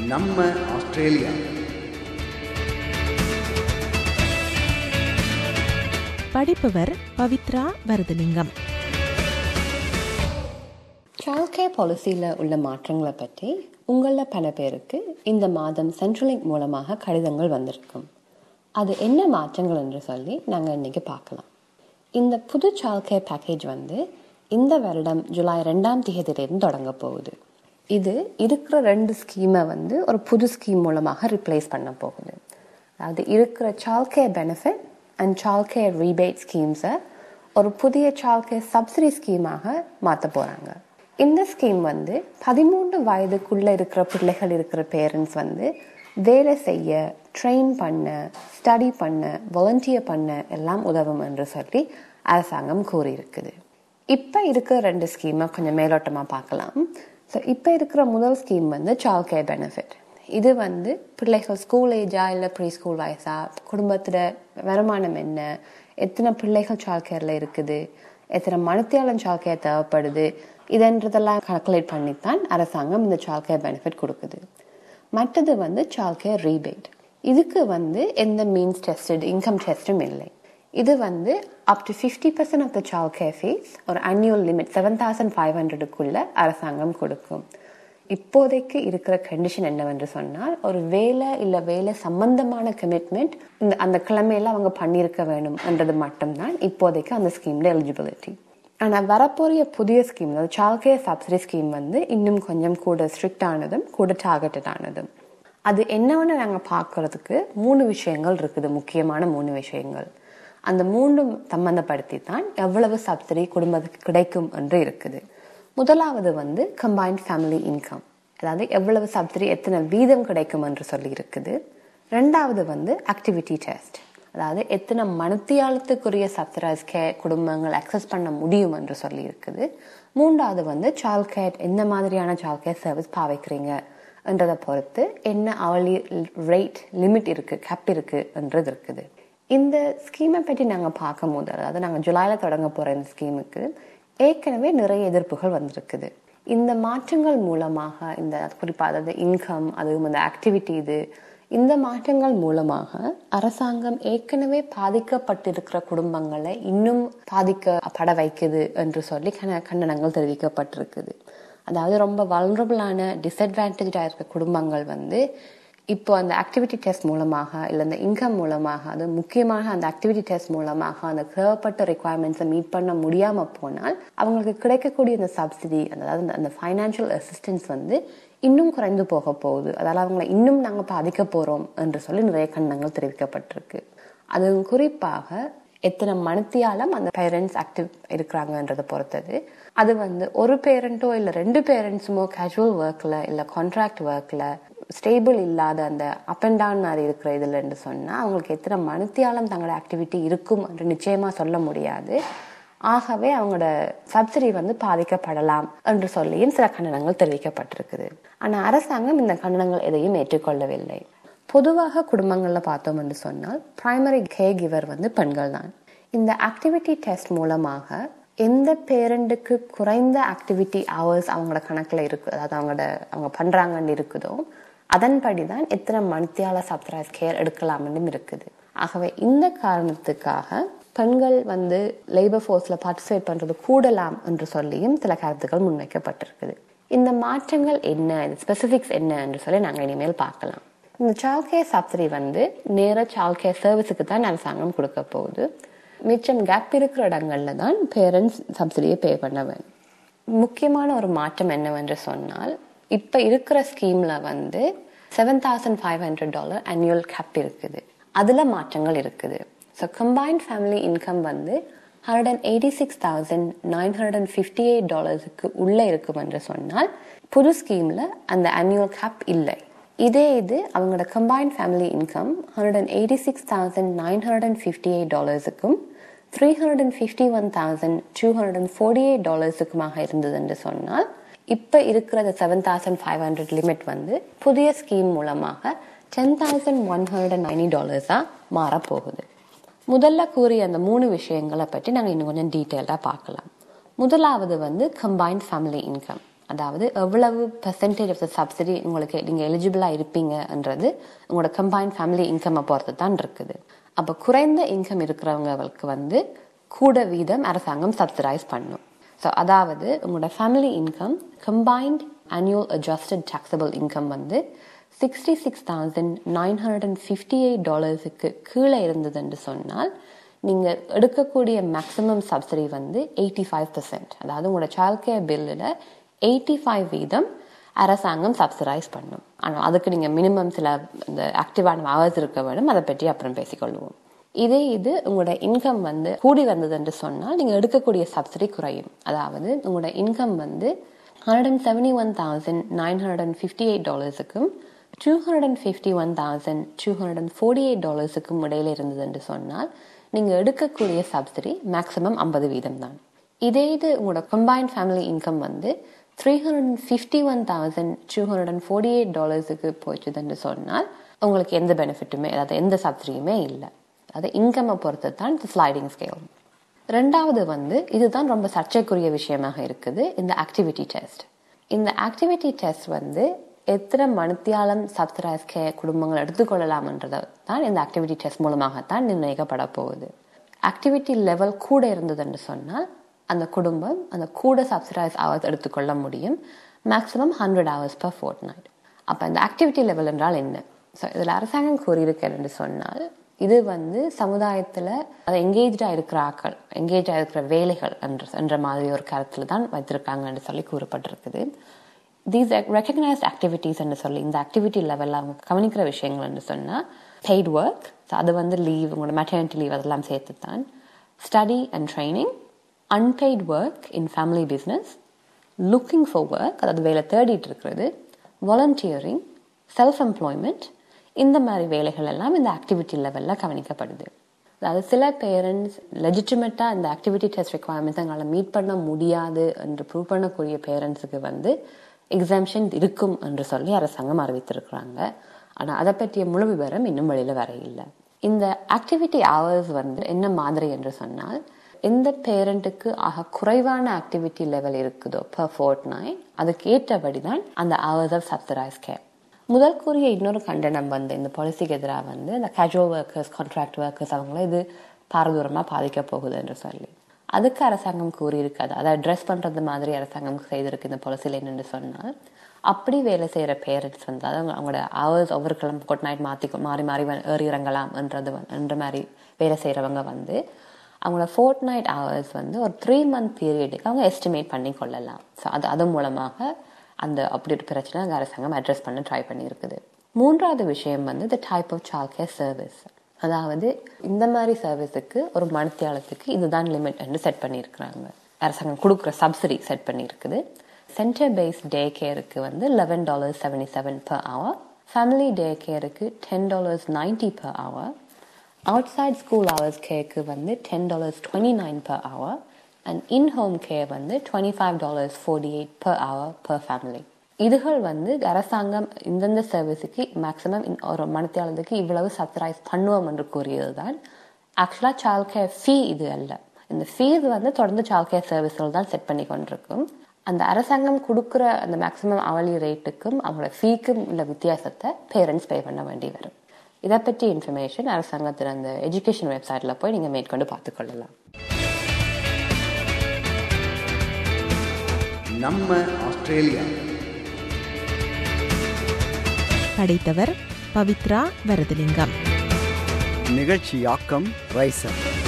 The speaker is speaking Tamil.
நம்ம ஆஸ்திரேலியா படிப்பவர் பவித்ரா வரதலிங்கம் சைல்ட் கேர் பாலிசியில் உள்ள மாற்றங்களை பற்றி உங்களில் பல பேருக்கு இந்த மாதம் சென்ட்ரலிங்க் மூலமாக கடிதங்கள் வந்திருக்கும் அது என்ன மாற்றங்கள் என்று சொல்லி நாங்கள் இன்னைக்கு பார்க்கலாம் இந்த புது சைல்ட் கேர் பேக்கேஜ் வந்து இந்த வருடம் ஜூலை ரெண்டாம் தேதியிலிருந்து தொடங்க போகுது இது இருக்கிற ரெண்டு ஸ்கீமை வந்து ஒரு புது ஸ்கீம் மூலமாக ரிப்ளேஸ் பண்ண போகுது அதாவது இருக்கிற child care benefit and child care rebate ஸ்கீம்ஸை ஒரு புதிய சைல்ட் கேர் சப்சிடி ஸ்கீமாக மாற்ற போகிறாங்க இந்த ஸ்கீம் வந்து பதிமூன்று வயதுக்குள்ள இருக்கிற பிள்ளைகள் இருக்கிற பேரண்ட்ஸ் வந்து வேலை செய்ய ட்ரெயின் பண்ண ஸ்டடி பண்ண வாலண்டியர் பண்ண எல்லாம் உதவும் என்று சொல்லி அரசாங்கம் கூறியிருக்குது இப்போ இருக்கிற ரெண்டு ஸ்கீமை கொஞ்சம் மேலோட்டமாக பார்க்கலாம் ஸோ இப்போ இருக்கிற முதல் ஸ்கீம் வந்து சைல்ட் கேர் பெனிஃபிட் இது வந்து பிள்ளைகள் ஸ்கூல் ஏஜா இல்லை ப்ரீ ஸ்கூல் வயசா குடும்பத்தில் வருமானம் என்ன எத்தனை பிள்ளைகள் சைல்ட் கேரில் இருக்குது எத்தனை மனத்தியாளன் சைல்ட் கேர் தேவைப்படுது இதன்றதெல்லாம் கால்குலேட் பண்ணித்தான் அரசாங்கம் இந்த சைல்ட் கேர் பெனிஃபிட் கொடுக்குது மற்றது வந்து சைல்ட் கேர் ரீபேட் இதுக்கு வந்து எந்த மீன்ஸ் டெஸ்டட் இன்கம் டெஸ்டும் இல்லை இது வந்து up to fifty percent of the child care fees ஒரு annual limit seven thousand five ஹண்ட்ரடுக்குள்ள அரசாங்கம் கொடுக்கும் இப்போதைக்கு இருக்கிற கண்டிஷன் என்னவென்று சொன்னால் ஒரு வேலை இல்லை வேலை சம்பந்தமான கமிட்மெண்ட் இந்த அந்த கிழமையில அவங்க பண்ணியிருக்க வேணும் என்றது மட்டும்தான் இப்போதைக்கு அந்த ஸ்கீம்ல எலிஜிபிலிட்டி ஆனால் வரப்போறிய புதிய ஸ்கீம் அதாவது சைல்ட் கேர் சப்சிடி ஸ்கீம் வந்து இன்னும் கொஞ்சம் கூட ஸ்ட்ரிக்ட் ஆனதும் கூட டார்கெட்டட் ஆனதும் அது என்னவென்னு நாங்கள் பார்க்கறதுக்கு மூணு விஷயங்கள் இருக்குது முக்கியமான மூணு விஷயங்கள் அந்த மூன்றும் சம்பந்தப்படுத்தி தான் எவ்வளவு சப்சிடி குடும்பத்துக்கு கிடைக்கும் என்று இருக்குது முதலாவது வந்து கம்பைன்ட் ஃபேமிலி இன்கம் அதாவது எவ்வளவு சப்சிடி எத்தனை வீதம் கிடைக்கும் என்று சொல்லி இருக்குது ரெண்டாவது வந்து ஆக்டிவிட்டி டெஸ்ட் அதாவது எத்தனை மனத்தியாலத்துக்குரிய சப்சிடைஸ் கேர் குடும்பங்கள் அக்சஸ் பண்ண முடியும் என்று சொல்லி இருக்குது மூன்றாவது வந்து சைல்ட் கேர் என்ன மாதிரியான சைல்ட் கேர் சர்வீஸ் பாவிக்கிறீங்க என்றதை பொறுத்து என்ன அவளி ரேட் லிமிட் இருக்கு கேப் இருக்கு என்றது இருக்குது இந்த ஸ்கீமை பற்றி நாங்கள் பார்க்கும் போது அதாவது நாங்கள் ஜூலையில் தொடங்க போகிற இந்த ஸ்கீமுக்கு ஏற்கனவே நிறைய எதிர்ப்புகள் வந்திருக்குது இந்த மாற்றங்கள் மூலமாக இந்த குறிப்பாக அதாவது இன்கம் அதுவும் இந்த ஆக்டிவிட்டி இது இந்த மாற்றங்கள் மூலமாக அரசாங்கம் ஏற்கனவே பாதிக்கப்பட்டிருக்கிற குடும்பங்களை இன்னும் பாதிக்கப்பட வைக்குது என்று சொல்லி கன கண்டனங்கள் தெரிவிக்கப்பட்டிருக்குது அதாவது ரொம்ப வல்னரபிளான டிஸ்அட்வான்டேஜாக இருக்க குடும்பங்கள் வந்து இப்போ அந்த ஆக்டிவிட்டி டெஸ்ட் மூலமாக இல்லை அந்த இன்கம் மூலமாக அது முக்கியமாக அந்த ஆக்டிவிட்டி டெஸ்ட் மூலமாக அந்த தேவைப்பட்ட ரெக்குவயர்மெண்ட்ஸை மீட் பண்ண முடியாமல் போனால் அவங்களுக்கு கிடைக்கக்கூடிய அந்த சப்சிடி அதாவது அந்த ஃபைனான்ஷியல் அசிஸ்டன்ஸ் வந்து இன்னும் குறைந்து போக போகுது அதால் அவங்களை இன்னும் நாங்கள் பாதிக்க போகிறோம் என்று சொல்லி நிறைய கண்டனங்கள் தெரிவிக்கப்பட்டிருக்கு அதுவும் குறிப்பாக எத்தனை மனத்தியாலம் அந்த பேரண்ட்ஸ் ஆக்டிவ் இருக்கிறாங்கன்றதை பொறுத்தது அது வந்து ஒரு பேரண்ட்டோ இல்லை ரெண்டு பேரண்ட்ஸுமோ கேஷுவல் ஒர்க்கில் இல்லை கான்ட்ராக்ட் ஒர்க்கில் ஸ்டேபிள் இல்லாத அந்த அப் அண்ட் டவுன் மாதிரி இருக்கிற இதுலன்னு சொன்னால் அவங்களுக்கு எத்தனை மனத்தியாலம் தங்களோட ஆக்டிவிட்டி இருக்கும் என்று நிச்சயமாக சொல்ல முடியாது ஆகவே அவங்களோட சப்சிடி வந்து பாதிக்கப்படலாம் என்று சொல்லியும் சில கண்டனங்கள் தெரிவிக்கப்பட்டிருக்குது ஆனால் அரசாங்கம் இந்த கண்டனங்கள் எதையும் ஏற்றுக்கொள்ளவில்லை பொதுவாக குடும்பங்களில் பார்த்தோம் என்று சொன்னால் பிரைமரி கே கிவர் வந்து பெண்கள் தான் இந்த ஆக்டிவிட்டி டெஸ்ட் மூலமாக எந்த பேரண்ட்டுக்கு குறைந்த ஆக்டிவிட்டி ஹவர்ஸ் அவங்களோட கணக்கில் இருக்கு அதாவது அவங்களோட அவங்க பண்ணுறாங்கன்னு இருக்குதோ அதன்படி தான் எத்தனை மணித்தியால சப்தராஸ் கேர் எடுக்கலாம்னு இருக்குது ஆகவே இந்த காரணத்துக்காக பெண்கள் வந்து லேபர் ஃபோர்ஸில் பார்ட்டிசிபேட் பண்ணுறது கூடலாம் என்று சொல்லியும் சில கருத்துக்கள் முன்வைக்கப்பட்டிருக்குது இந்த மாற்றங்கள் என்ன இது ஸ்பெசிஃபிக்ஸ் என்ன என்று சொல்லி நாங்கள் இனிமேல் பார்க்கலாம் இந்த சைல்ட் கேர் சப்சிடி வந்து நேராக சைல்ட் கேர் சர்வீஸுக்கு தான் அரசாங்கம் கொடுக்க போகுது மிச்சம் கேப் இருக்கிற இடங்கள்ல தான் பேரண்ட்ஸ் சப்சிடியை பே பண்ண வேணும் முக்கியமான ஒரு மாற்றம் என்னவென்று சொன்னால் இப்போ இருக்கிற ஸ்கீமில் வந்து seven thousand five hundred dollar annual cap இருக்குது அதில் மாற்றங்கள் இருக்குது ஸோ கம்பைன்ட் ஃபேமிலி இன்கம் வந்து hundred and eighty six thousand nine hundred and fifty eight டாலர்ஸுக்கு உள்ளே இருக்கும் என்று சொன்னால் புது ஸ்கீமில் அந்த அன்யூவல் கேப் இல்லை இதே இது அவங்களோட combined family income hundred and eighty six thousand nine hundred and fifty eight டாலர்ஸுக்கும் three hundred and fifty one thousand two hundred and forty eight டாலர்ஸுக்குமாக இருந்தது என்று சொன்னால் இப்போ இருக்கிற அந்த seven thousand five hundred limit வந்து புதிய ஸ்கீம் மூலமாக ten thousand one hundred and ninety டாலர்ஸாக மாறப்போகுது முதல்ல கூறிய அந்த மூணு விஷயங்களை பற்றி நாங்கள் இன்னும் கொஞ்சம் டீட்டெயில்டாக பார்க்கலாம் முதலாவது வந்து கம்பைன்ட் ஃபேமிலி இன்கம் அதாவது எவ்வளவு பெர்சன்டேஜ் ஆஃப் த சப்சிடி உங்களுக்கு நீங்கள் எலிஜிபிளாக இருப்பீங்கன்றது உங்களோட கம்பைன் ஃபேமிலி இன்கம் பொறுத்து தான் இருக்குது அப்போ குறைந்த இன்கம் இருக்கிறவங்களுக்கு வந்து கூட வீதம் அரசாங்கம் சப்சிடைஸ் பண்ணும் ஸோ அதாவது உங்களோட family income combined annual adjusted taxable income வந்து sixty six thousand nine hundred and fifty eight டாலர்ஸுக்கு கீழே இருந்ததுன்னு சொன்னால் நீங்கள் எடுக்கக்கூடிய மேக்ஸிமம் சப்சிடி வந்து எயிட்டி ஃபைவ் பர்சன்ட் அதாவது உங்களோட சைல்ட் கேர் பில்லில் எயிட்டி ஃபைவ் வீதம் அரசாங்கம் சப்சிடைஸ் பண்ணும் ஆனால் அதுக்கு நீங்கள் மினிமம் சில இந்த ஆக்டிவான ஹவர்ஸ் இருக்க வேண்டும் அதை பற்றி அப்புறம் பேசிக்கொள்வோம் இதே இது உங்களோட இன்கம் வந்து கூடி வந்தது என்று சொன்னால் நீங்கள் எடுக்கக்கூடிய சப்சிடி குறையும் அதாவது உங்களோட இன்கம் வந்து hundred and seventy one thousand nine hundred and fifty eight டாலர்ஸுக்கும் two hundred and fifty one thousand two hundred and forty eight டாலர்ஸுக்கும் இடையில இருந்தது என்று சொன்னால் நீங்கள் எடுக்கக்கூடிய சப்சிடி மேக்ஸிமம் ஐம்பது வீதம் தான் இதே இது உங்களோட கம்பைன்ட் ஃபேமிலி இன்கம் வந்து three hundred and fifty one thousand two hundred and forty eight டாலர்ஸுக்கு போச்சுதுன்னு சொன்னால் உங்களுக்கு எந்த பெனிஃபிட்டுமே அதாவது எந்த சப்சிடியுமே இல்லை அது இன்கம்மை பொறுத்து தான் ஸ்லைடிங் ஸ்கேல் ரெண்டாவது வந்து இதுதான் ரொம்ப சர்ச்சைக்குரிய விஷயமாக இருக்குது இந்த ஆக்டிவிட்டி டெஸ்ட் இந்த ஆக்டிவிட்டி டெஸ்ட் வந்து எத்தனை மணித்தியாலம் சப்சிடைஸ் கே குடும்பங்கள் எடுத்துக்கொள்ளலாம்ன்றதை தான் இந்த ஆக்டிவிட்டி டெஸ்ட் மூலமாகத்தான் நிர்ணயிக்கப்பட போகுது ஆக்டிவிட்டி லெவல் கூட இருந்ததுன்னு சொன்னால் அந்த குடும்பம் அந்த கூட சப்சிடைஸ் ஹவர்ஸ் எடுத்துக்கொள்ள முடியும் maximum hundred hours per fortnight அப்போ இந்த ஆக்டிவிட்டி லெவல் என்றால் என்ன ஸோ இதில் அரசாங்கம் கூறியிருக்கிறது என்று சொன்னால் இது வந்து சமுதாயத்தில் அதை எங்கேஜாக இருக்கிற ஆக்கள் எங்கேஜாக இருக்கிற வேலைகள் என்ற என்ற மாதிரி ஒரு கருத்தில் தான் வைத்திருக்காங்கன்னு சொல்லி கூறப்பட்டிருக்குது தீஸ் ரெக்கக்னைஸ்ட் ஆக்டிவிட்டீஸ் என்று சொல்லி இந்த ஆக்டிவிட்டி லெவலில் அவங்க கவனிக்கிற விஷயங்கள் என்று சொன்னால் பெய்ட் ஒர்க் ஸோ அது வந்து லீவ் உங்களோட மெட்டர்னிட்டி லீவ் அதெல்லாம் சேர்த்து தான் study and training unpaid work in family business looking for work அதாவது வேலை தேடிட்டு இருக்கிறது வாலண்டியரிங் செல்ஃப் எம்ப்ளாய்மெண்ட் இந்த மாதிரி வேலைகள் எல்லாம் இந்த ஆக்டிவிட்டி லெவலில் கவனிக்கப்படுது அதாவது சில பேரண்ட்ஸ் லெஜிட்டிமேட்டாக இந்த ஆக்டிவிட்டி டெஸ்ட் ரெக்குவயர்மெண்ட்ஸ் எங்களால் மீட் பண்ண முடியாது என்று ப்ரூவ் பண்ணக்கூடிய பேரண்ட்ஸுக்கு வந்து எக்ஸாம்ஷன் இருக்கும் என்று சொல்லி அரசாங்கம் அறிவித்திருக்கிறாங்க ஆனால் அதை பற்றிய முழு விவரம் இன்னும் வெளியில் வர இல்லை இந்த ஆக்டிவிட்டி ஹவர்ஸ் வந்து என்ன மாதிரி என்று சொன்னால் எந்த பேரண்ட்டுக்கு ஆக குறைவான ஆக்டிவிட்டி லெவல் இருக்குதோ பர் ஃபோர்ட் நைன் அதுக்கு ஏற்றபடி தான் அந்த ஹவர்ஸ் ஆஃப் சப்சிடைஸ் கேர் முதல் கூறிய இன்னொரு கண்டனம் வந்து இந்த பாலிசிக்கு எதிராக வந்து இந்த கேஜுவல் ஒர்க்கர்ஸ் கான்ட்ராக்ட் ஒர்க்கர்ஸ் அவங்கள இது பாரதூரமாக பாதிக்க போகுது என்று சொல்லி அதுக்கு அரசாங்கம் கூறியிருக்காது அதை அட்ரஸ் பண்ணுறது மாதிரி அரசாங்கம் செய்திருக்கு இந்த பாலிசியில் என்னென்னு சொன்னால் அப்படி வேலை செய்கிற பேரண்ட்ஸ் வந்து அதாவது அவங்களோட ஹவர்ஸ் ஒவ்வொரு கிழமை கொட் நைட் மாற்றி மாறி மாறி ஏறி இறங்கலாம் என்றது என்ற மாதிரி வேலை செய்கிறவங்க வந்து அவங்களோட ஃபோர்ட் நைட் ஹவர்ஸ் வந்து ஒரு த்ரீ மந்த் பீரியடுக்கு அவங்க எஸ்டிமேட் பண்ணி கொள்ளலாம் ஸோ அது அது மூலமாக அந்த அப்படி ஒரு பிரச்சனை அங்கே அரசாங்கம் அட்ரஸ் பண்ண ட்ரை பண்ணியிருக்குது மூன்றாவது விஷயம் வந்து the type of child care service அதாவது இந்த மாதிரி சர்வீஸுக்கு ஒரு மணித்தியாலத்துக்கு இதுதான் லிமிட் என்று செட் பண்ணியிருக்கிறாங்க அரசாங்கம் கொடுக்குற சப்சிடி செட் பண்ணியிருக்குது சென்டர் பேஸ்ட் டே கேருக்கு வந்து eleven dollars seventy seven per hour family day கேருக்கு ten dollars ninety per hour outside school hours கேருக்கு வந்து ten dollars twenty nine per hour and in home care வந்து twenty five dollars forty eight per hour per family இதுகள் வந்து அரசாங்கம் இந்தந்த சர்வீஸுக்கு மேக்ஸிமம் ஒரு மனத்தியாளத்துக்கு இவ்வளவு சப்சிடைஸ் பண்ணுவோம் என்று கூறியது தான் ஆக்சுவலாக சைல்ட் கேர் ஃபீ இது அல்ல இந்த ஃபீஸ் வந்து தொடர்ந்து சைல்ட் கேர் சர்வீஸ்கள் தான் செட் பண்ணி கொண்டிருக்கும் அந்த அரசாங்கம் கொடுக்குற அந்த மேக்ஸிமம் அவலி ரேட்டுக்கும் அவங்களோட ஃபீக்கும் உள்ள வித்தியாசத்தை பேரண்ட்ஸ் பே பண்ண வேண்டி வரும் இதை பற்றி இன்ஃபர்மேஷன் அரசாங்கத்தில் அந்த எஜுகேஷன் வெப்சைட்டில் போய் நீங்கள் மேற்கொண்டு பார்த்துக்கொள்ளலாம் நம்ம ஆஸ்திரேலியா படைத்தவர் பவித்ரா வரதலிங்கம் நிகழ்ச்சியாக்கம் ரைசர்